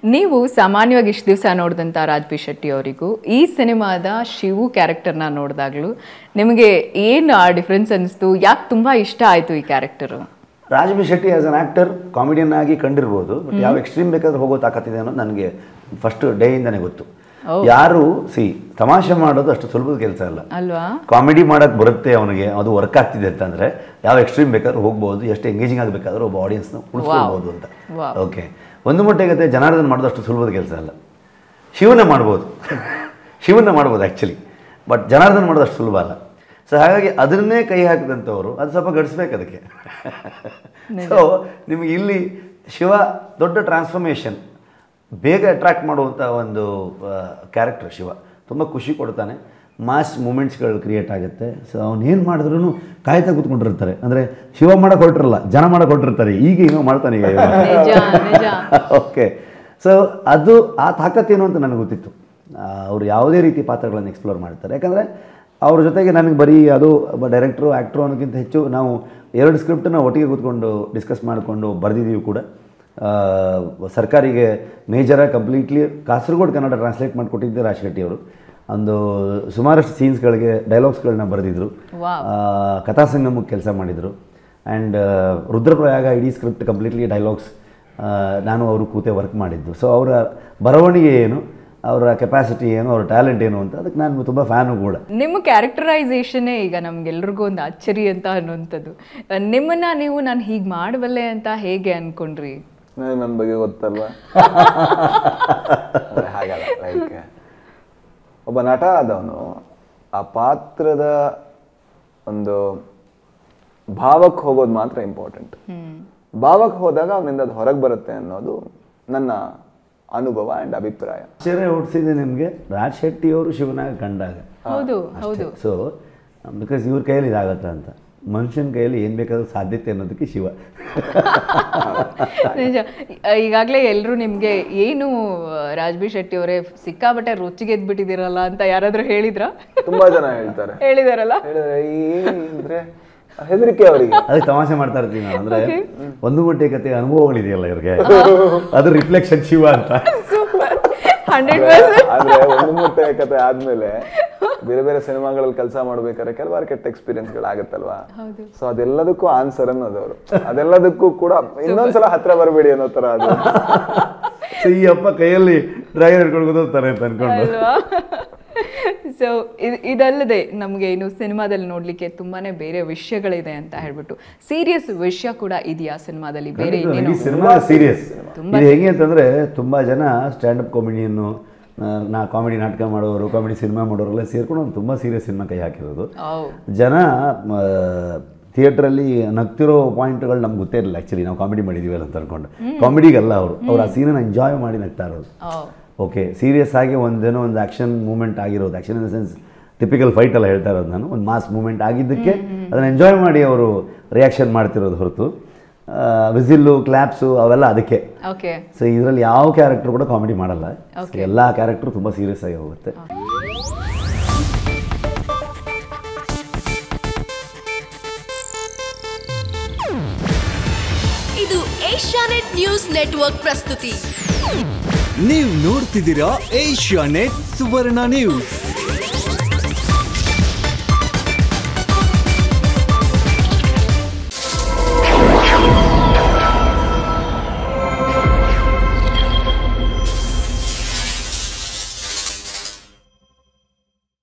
ನೀವು ಸಾಮಾನ್ಯವಾಗಿ ಇಷ್ಟು ದಿವಸ ನೋಡಿದಂಥ ರಾಜ್ ಬಿ ಶೆಟ್ಟಿ ಅವರಿಗೂ ಈ ಸಿನಿಮಾದ ಶಿವು ಕ್ಯಾರೆಕ್ಟರ್ನ ನೋಡಿದಾಗಲೂ ನಿಮಗೆ ಏನು ಆ ಡಿಫ್ರೆನ್ಸ್ ಅನಿಸ್ತು ಯಾಕೆ ತುಂಬ ಇಷ್ಟ ಆಯಿತು ಈ character Raj B Shetty as an actor comedian ಆಗಿ ಕಂಡಿರ್ಬೋದು ಬಟ್ ಯಾವ ಎಕ್ಸ್ಟ್ರೀಮ್ ಬೇಕಾದ್ರೆ ಹೋಗೋ ತಾಕತ್ತಿದೆ ಅನ್ನೋದು ನನಗೆ ಫಸ್ಟ್ ಡೇಯಿಂದನೇ ಗೊತ್ತು ಯಾರು ಸಿ ತಮಾಷೆ ಮಾಡೋದು ಅಷ್ಟು ಸುಲಭದ ಕೆಲಸ ಅಲ್ಲ ಅಲ್ವಾ ಕಾಮಿಡಿ ಮಾಡೋಕ್ಕೆ ಬರುತ್ತೆ ಅವನಿಗೆ ಅದು ವರ್ಕ್ ಆಗ್ತಿದೆ ಅಂತಂದರೆ ಯಾವ ಎಕ್ಸ್ಟ್ರೀಮ್ ಬೇಕಾದ್ರೂ ಹೋಗ್ಬೋದು ಎಷ್ಟು ಎಂಗೇಜಿಂಗ್ ಆಗಬೇಕಾದ್ರೂ ಒಬ್ಬ ಆಡಿಯನ್ಸ್ನ ಉಳಿಸ್ಕೊಳ್ಬೋದು ಅಂತ Wow. ಓಕೆ ಒಂದು ಮಟ್ಟಿಗೆ ಜನಾರ್ದನ್ ಮಾಡೋದು ಅಷ್ಟು ಸುಲಭದ ಕೆಲಸ ಅಲ್ಲ ಶಿವನ ಮಾಡ್ಬೋದು ಶಿವನ ಮಾಡ್ಬೋದು ಆ್ಯಕ್ಚುಲಿ ಬಟ್ ಜನಾರ್ದನ್ ಮಾಡೋದು ಅಷ್ಟು ಸುಲಭ ಅಲ್ಲ ಸೊ ಹಾಗಾಗಿ ಅದನ್ನೇ ಕೈ ಹಾಕಿದಂಥವ್ರು ಅದು ಸ್ವಲ್ಪ ಗಡಿಸ್ಬೇಕು ಅದಕ್ಕೆ ಸೊ ನಿಮಗೆ ಇಲ್ಲಿ ಶಿವ ದೊಡ್ಡ ಟ್ರಾನ್ಸ್ಫಾರ್ಮೇಷನ್ ಬೇಗ ಅಟ್ರಾಕ್ಟ್ ಮಾಡುವಂಥ ಒಂದು ಕ್ಯಾರೆಕ್ಟರ್ ಶಿವ ತುಂಬ ಖುಷಿ ಕೊಡ್ತಾನೆ ಮಾಸ್ ಮೂಮೆಂಟ್ಸ್ಗಳು ಕ್ರಿಯೇಟ್ ಆಗುತ್ತೆ ಸೊ ಅವ್ನು ಏನು ಮಾಡಿದ್ರು ಕಾಯ್ತಾ ಕೂತ್ಕೊಂಡಿರ್ತಾರೆ ಅಂದರೆ ಶಿವ ಮಾಡಕ್ಕೆ ಹೊರಟಿರಲ್ಲ ಜನ ಮಾಡಕ್ಕೆ ಹೊರಟಿರ್ತಾರೆ ಈಗ ಈಗ ಮಾಡ್ತಾನೆ ಈಗ ಇವ. ನಿಜ ನಿಜ ಓಕೆ ಸೊ ಅದು ಆ ತಾಕತ್ತೇನು ಅಂತ ನನಗೆ ಗೊತ್ತಿತ್ತು ಅವರು ಯಾವುದೇ ರೀತಿ ಪಾತ್ರಗಳನ್ನು ಎಕ್ಸ್ಪ್ಲೋರ್ ಮಾಡ್ತಾರೆ ಯಾಕಂದರೆ ಅವ್ರ ಜೊತೆಗೆ ನನಗೆ ಬರೀ ಅದು ಒಬ್ಬ ಡೈರೆಕ್ಟ್ರು ಆ್ಯಕ್ಟ್ರು ಅನ್ನೋಕ್ಕಿಂತ ಹೆಚ್ಚು ನಾವು ಎರಡು ಸ್ಕ್ರಿಪ್ಟನ್ನು ಒಟ್ಟಿಗೆ ಕೂತ್ಕೊಂಡು ಡಿಸ್ಕಸ್ ಮಾಡಿಕೊಂಡು ಬರೆದಿದ್ದೀವಿ ಕೂಡ ಆ, ಸರ್ಕಾರಿಗೆ ಮೇಜರಾಗಿ ಕಂಪ್ಲೀಟ್ಲಿ ಕಾಸರಗೋಡು ಕನ್ನಡ ಟ್ರಾನ್ಸ್ಲೇಟ್ ಮಾಡಿಕೊಟ್ಟಿದ್ದೆ ರಾಜ್ ಶೆಟ್ಟಿ ಅವರು ಒಂದು ಸುಮಾರಷ್ಟು ಸೀನ್ಸ್ಗಳಿಗೆ ಡೈಲಾಗ್ಸ್ಗಳನ್ನ ಬರೆದಿದ್ರು Wow. ಕಥಾ ಸಂಗಮಕ್ಕೆ ಕೆಲಸ ಮಾಡಿದರು ಆ್ಯಂಡ್ ರುದ್ರಪ್ರಯಾಗ ಇಡೀ ಸ್ಕ್ರಿಪ್ಟ್ ಕಂಪ್ಲೀಟ್ಲಿ ಡೈಲಾಗ್ಸ್ ನಾನು ಅವರು ಕೂತೆ ವರ್ಕ್ ಮಾಡಿದ್ದು ಸೊ ಅವರ ಬರವಣಿಗೆ ಏನು ಅವರ ಕೆಪಾಸಿಟಿ ಏನು ಅವರ ಟ್ಯಾಲೆಂಟ್ ಏನು ಅಂತ ಅದಕ್ಕೆ ನಾನು ತುಂಬ ಫ್ಯಾನು ಕೂಡ ನಿಮ್ಮ ಕ್ಯಾರೆಕ್ಟರೈಸೇಷನ್ನೇ ಈಗ ನಮ್ಗೆಲ್ರಿಗೂ ಒಂದು ಅಚ್ಚರಿ ಅಂತ ಅನ್ನುವಂಥದ್ದು ನಿಮ್ಮನ್ನ ನೀವು ನಾನು ಹೀಗೆ ಮಾಡಬಲ್ಲೆ ಅಂತ ಹೇಗೆ ಅನ್ಕೊಂಡ್ರಿ ನನ್ನ ಬಗ್ಗೆ ಗೊತ್ತಲ್ವಾ ಅದೇ ಹಾಗಲ್ಲ ಲೈಕ್ ಒಬ್ಬ ನಟ ಆದವನು ಆ ಪಾತ್ರದ ಒಂದು ಭಾವಕ್ಕೆ ಹೋಗೋದು ಮಾತ್ರ ಇಂಪಾರ್ಟೆಂಟ್ ಭಾವಕ್ಕೆ ಹೋದಾಗ ಅವನಿಂದ ಅದು ಹೊರಗೆ ಬರುತ್ತೆ ಅನ್ನೋದು ನನ್ನ ಅನುಭವ ಆ್ಯಂಡ್ ಅಭಿಪ್ರಾಯ ಆಶ್ಚರ್ಯ ಹುಟ್ಟಿಸಿದೆ ನಿಮಗೆ ರಾಜ್ ಶೆಟ್ಟಿ ಅವರು ಶಿವನಾಗ ಕಂಡಾಗ ಹೌದು ಹೌದು ಸೊ ಬಿಕಾಸ್ ಇವ್ರ ಕೈಯಲ್ಲಿ ಇದಾಗತ್ತ ಅಂತ ಮನುಷ್ಯನ ಕೈಯಲ್ಲಿ ಏನು ಬೇಕಾದ್ರೂ ಸಾಧ್ಯತೆ ಅನ್ನೋದಕ್ಕೆ ಶಿವ ನಿಜ ಈಗಾಗಲೇ ಎಲ್ಲರೂ ನಿಮಗೆ ಏನು ರಾಜ್ ಬಿ ಶೆಟ್ಟಿ ಅವರೇ ಸಿಕ್ಕಾಬಟ್ಟೆ ರುಚಿಗೆದ್ಬಿಟ್ಟಿದ್ದೀರಲ್ಲ ಅಂತ ಯಾರಾದರೂ ಹೇಳಿದ್ರಾ ತುಂಬಾ ಜನ ಹೇಳ್ತಾರೆ ಹೇಳಿದಾರಲ್ಲ ಹೇಳಿದ್ರೆ ಈ ಅಂದ್ರೆ ಹೆದರಿಕೆ ಅವರಿಗೆ ಅದಕ್ಕೆ ತಮಾಷೆ ಮಾಡ್ತಾ ಇರ್ತೀವಿ ನಾವು ಅಂದರೆ ಒಂದು ಮಟ್ಟಿಗೆ ಕತೆ ಅನುಭವಗಳಿದೆಯಲ್ಲ ಇವ್ರಿಗೆ ಅದು ರಿಫ್ಲೆಕ್ಷನ್ ಶಿವ ಅಂತ ಸೂಪರ್ ಹಂಡ್ರೆಡ್ ಪರ್ಸೆಂಟ್ ಆದ್ರೆ ಒಂದು ಮುಟ್ಟೆ ಕತೆ ಆದ್ಮೇಲೆ ಬೇರೆ ಬೇರೆ ಸಿನಿಮಾಗಳಲ್ಲಿ ಕೆಲಸ ಮಾಡ್ಬೇಕಾದ್ರೆ ಕೆಲವಾರು ಕೆಟ್ಟ ಎಕ್ಸ್ಪೀರಿಯನ್ಸ್ ಆಗುತ್ತಲ್ವಾ ಸೊ ಅದೆಲ್ಲದಕ್ಕೂ ಆನ್ಸರ್ ಅನ್ನೋದು ಅವರು ಅದೆಲ್ಲದಕ್ಕೂ ಕೂಡ ಇನ್ನೊಂದ್ಸಲ ಹತ್ರ ಬರಬೇಡಿ ಅನ್ನೋ ತರ ಅದು ಸೊ ಈ ಅಪ್ಪ ಕೈಯಲ್ಲಿ ಡ್ರ್ಯಾಗನ್ ಹಿಡ್ಕೊಂಡು ಕೂತಿರ್ತಾರೆ ಅಂತ ಅನ್ಕೊಂಡು ಅಲ್ವಾ ಸೊ ಇದಲ್ಲದೆ ನಮಗೆ ಇನ್ನು ಸಿನಿಮಾದಲ್ಲಿ ನೋಡ್ಲಿಕ್ಕೆ ತುಂಬಾನೇ ಬೇರೆ ವಿಷಯಗಳಿದೆ ಅಂತ ಹೇಳ್ಬಿಟ್ಟು ಸೀರಿಯಸ್ ವಿಷಯ ಕೂಡ ಇದೆಯಾ ಸಿನಿಮಾದಲ್ಲಿ ಬೇರೆ ಇನ್ನೇನು ಈ ಸಿನಿಮಾ ಸೀರಿಯಸ್ ಇದು ಹೇಗೆ ಅಂತಂದ್ರೆ ತುಂಬಾ ಜನ ಸ್ಟ್ಯಾಂಡಪ್ ಕಾಮಿಡಿಯನ್ನು ನಾ ಕಾಮಿಡಿ ನಾಟಕ ಮಾಡೋರು ಕಾಮಿಡಿ ಸಿನಿಮಾ ಮಾಡೋರೆಲ್ಲ ಸೇರ್ಕೊಂಡು ಒಂದು ತುಂಬ ಸೀರಿಯಸ್ ಸಿನಿಮಾ ಕೈ ಹಾಕಿರೋದು ಓ ಜನ ಥಿಯೇಟ್ರಲ್ಲಿ ನಗ್ತಿರೋ ಪಾಯಿಂಟ್ಗಳು ನಮ್ಗೆ ಗೊತ್ತೇ ಇರಲಿಲ್ಲ ಆ್ಯಕ್ಚುಲಿ ನಾವು ಕಾಮಿಡಿ ಮಾಡಿದ್ದೀವಿ ಅಂತ ಅನ್ಕೊಂಡು ಕಾಮಿಡಿಗಲ್ಲ ಅವರು ಅವ್ರು ಆ ಸೀನನ್ನು ಎಂಜಾಯ್ ಮಾಡಿ ನಗ್ತಾ ಇರೋದು ಓ ಓಕೆ ಸೀರಿಯಸ್ ಆಗಿ ಒಂದೇನೋ ಒಂದು ಆ್ಯಕ್ಷನ್ ಮೂಮೆಂಟ್ ಆಗಿರೋದು action in the sense typical fight ಎಲ್ಲ ಹೇಳ್ತಾ ಇರೋದು ನಾನು ಒಂದು ಮಾಸ್ ಮೂಮೆಂಟ್ ಆಗಿದ್ದಕ್ಕೆ ಅದನ್ನು ಎಂಜಾಯ್ ಮಾಡಿ ಅವರು ರಿಯಾಕ್ಷನ್ ಮಾಡ್ತಿರೋದು ಹೊರತು ವಿಸಿಲ್ಲು ಕ್ಲ್ಯಾಪ್ಸು ಅವೆಲ್ಲ ಅದಕ್ಕೆ ಓಕೆ ಸೊ ಇದರಲ್ಲಿ ಯಾವ ಕ್ಯಾರೆಕ್ಟರ್ ಕೂಡ ಕಾಮಿಡಿ ಮಾಡಲ್ಲ ಎಲ್ಲ ಕ್ಯಾರೆಕ್ಟರ್ ತುಂಬ ಸೀರಿಯಸ್ ಆಗಿ ಹೋಗುತ್ತೆ ಇದು ಏಷ್ಯಾನೆಟ್ ನ್ಯೂಸ್ ನೆಟ್ವರ್ಕ್ ಪ್ರಸ್ತುತಿ ನೀವು ನೋಡ್ತಿದ್ದೀರಾ ಏಷ್ಯಾ ನೆಟ್ ಸುವರ್ಣ ನ್ಯೂಸ್